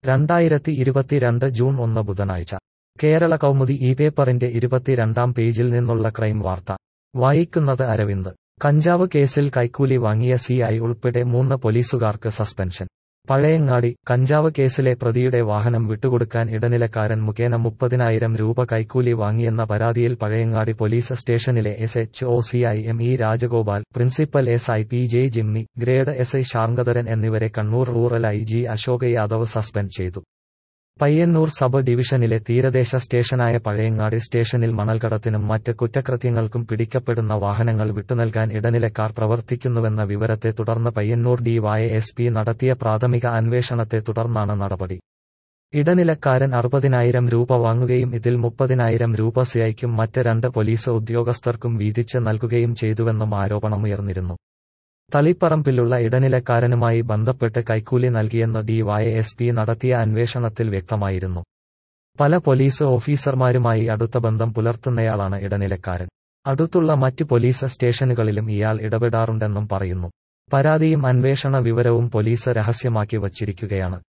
രണ്ടായിരത്തി ഇരുപത്തിരണ്ട് ജൂൺ ഒന്ന് ബുധനാഴ്ച കേരള കൗമുദി ഈ പേപ്പറിന്റെ ഇരുപത്തിരണ്ടാം പേജിൽ നിന്നുള്ള ക്രൈം വാർത്ത വായിക്കുന്നത് അരവിന്ദ് കഞ്ചാവ് കേസിൽ കൈക്കൂലി വാങ്ങിയ സിഐ ഉൾപ്പെടെ മൂന്ന് പോലീസുകാർക്ക് സസ്പെൻഷൻ പഴയങ്ങാടി കഞ്ചാവ് കേസിലെ പ്രതിയുടെ വാഹനം വിട്ടുകൊടുക്കാൻ ഇടനിലക്കാരൻ മുഖേന മുപ്പതിനായിരം രൂപ കൈക്കൂലി വാങ്ങിയെന്ന പരാതിയിൽ പഴയങ്ങാടി പോലീസ് സ്റ്റേഷനിലെ S H O C I M E Rajagopal principal S I P J Jimmy grade S I Sharngadharan എന്നിവരെ Kannur rural I G Ashok Yadav suspend ചെയ്തു പയ്യന്നൂർ സബ് ഡിവിഷനിലെ തീരദേശ സ്റ്റേഷനായ പഴയങ്ങാടി സ്റ്റേഷനിൽ മണൽക്കടത്തിനും മറ്റ് കുറ്റകൃത്യങ്ങൾക്കും പിടിക്കപ്പെടുന്ന വാഹനങ്ങൾ വിട്ടുനൽകാൻ ഇടനിലക്കാർ പ്രവർത്തിക്കുന്നുവെന്ന വിവരത്തെ തുടർന്ന് പയ്യന്നൂർ ഡിവൈഎസ്പി നടത്തിയ പ്രാഥമിക അന്വേഷണത്തെ തുടർന്നാണ് നടപടി ഇടനിലക്കാരൻ അറുപതിനായിരം രൂപ വാങ്ങുകയും ഇതിൽ മുപ്പതിനായിരം രൂപ സിഐക്കും മറ്റ് രണ്ട് പോലീസ് ഉദ്യോഗസ്ഥർക്കും വീതിച്ച് നൽകുകയും ചെയ്തുവെന്നും ആരോപണമുയർന്നിരുന്നു തളിപ്പറമ്പിലുള്ള ഇടനിലക്കാരനുമായി ബന്ധപ്പെട്ട് കൈക്കൂലി നൽകിയെന്ന് ഡിവൈഎസ്പി നടത്തിയ അന്വേഷണത്തിൽ വ്യക്തമായിരുന്നു പല പോലീസ് ഓഫീസർമാരുമായി അടുത്ത ബന്ധം പുലർത്തുന്നയാളാണ് ഇടനിലക്കാരൻ അടുത്തുള്ള മറ്റ് പോലീസ് സ്റ്റേഷനുകളിലും ഇയാൾ ഇടപെടാറുണ്ടെന്നും പറയുന്നു പരാതിയും അന്വേഷണ വിവരവും പോലീസ് രഹസ്യമാക്കി വച്ചിരിക്കുകയാണ്